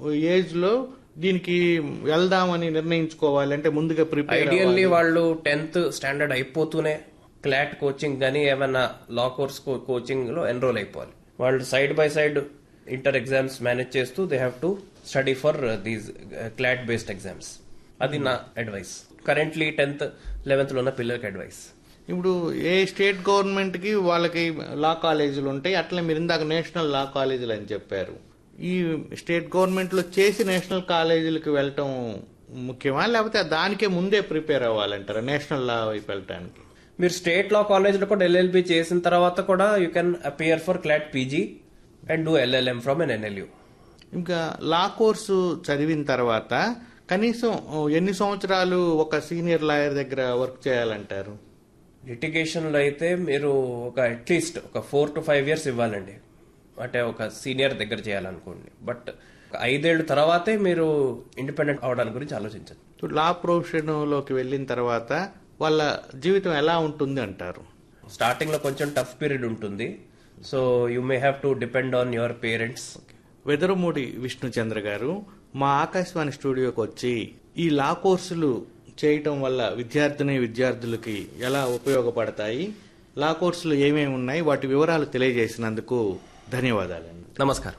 age లో దీనికి వెళ్దామని నిర్ణయించుకోవాలి అంటే ముందుగా ప్రిపేర్ ఐడియల్లీ వాళ్ళు టెన్త్ స్టాండర్డ్ అయిపోతూనే క్లాట్ కోచింగ్ కానీ ఏమైనా లా కోర్స్ కోచింగ్ లో ఎన్రోల్ అయిపోవాలి వాళ్ళు side by side inter exams manage చేస్తూ they have to study for these CLAT based exams అది నా అడ్వైస్ కరెంట్లీ టెన్త్ లెవెన్త్ లో ఉన్న పిల్లలకి అడ్వైస్ ఇప్పుడు ఏ స్టేట్ గవర్నమెంట్ కి వాళ్ళకి లా కాలేజీలు ఉంటాయి అట్లే మీరు ఇందాక నేషనల్ లా కాలేజీలు అని చెప్పారు ఈ స్టేట్ గవర్నమెంట్ లో చేసి నేషనల్ కాలేజీలకు వెళ్ళటం ముఖ్యమా లేకపోతే దానికే ముందే ప్రిపేర్ అవ్వాలంటారా నేషనల్ లా వైపు వెళ్ళటానికి మీరు స్టేట్ లా కాలేజ్లో కూడా ఎల్ఎల్బి చేసిన తర్వాత కూడా you can appear for CLAT PG and do LLM from N NLU ఇంకా లా కోర్సు చదివిన తర్వాత కనీసం ఎన్ని సంవత్సరాలు ఒక సీనియర్ లాయర్ దగ్గర వర్క్ చేయాలంటారు లిటిగేషన్ లో అయితే మీరు ఒక అట్లీస్ట్ ఒక ఫోర్ టు ఫైవ్ ఇయర్స్ ఇవ్వాలండి అంటే ఒక సీనియర్ దగ్గర చేయాలనుకోండి బట్ ఒక ఐదేళ్ల తర్వాతే మీరు ఇండిపెండెంట్ అవడానికి గురించి ఆలోచించండి ఇప్పుడు లా ప్రొఫెషన్ లోకి వెళ్ళిన తర్వాత వాళ్ళ జీవితం ఎలా ఉంటుంది అంటారు స్టార్టింగ్ లో కొంచెం టఫ్ పీరియడ్ ఉంటుంది so you may have to depend on your parents Vedaramudi Vishnuchandra garu మా ఆకాశవాణి స్టూడియోకి వచ్చి ఈ లా కోర్సులు చేయటం వల్ల విద్యార్థిని విద్యార్థులకి ఎలా ఉపయోగపడతాయి లా కోర్సులు ఏమేమి ఉన్నాయి వాటి వివరాలు తెలియజేసినందుకు ధన్యవాదాలండి నమస్కారం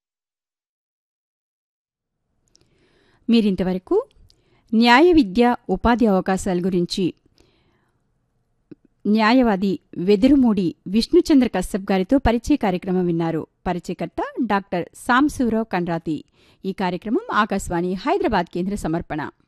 మీరింతవరకు న్యాయ విద్య ఉపాధి అవకాశాల గురించి న్యాయవాది వెదురుమూడి విష్ణుచంద్ర కశ్యప్ గారితో పరిచయ కార్యక్రమం విన్నారు పరిచయకర్త డాక్టర్ సాంశివరావు కండ్రాతి ఈ కార్యక్రమం ఆకాశవాణి హైదరాబాద్ కేంద్ర సమర్పణ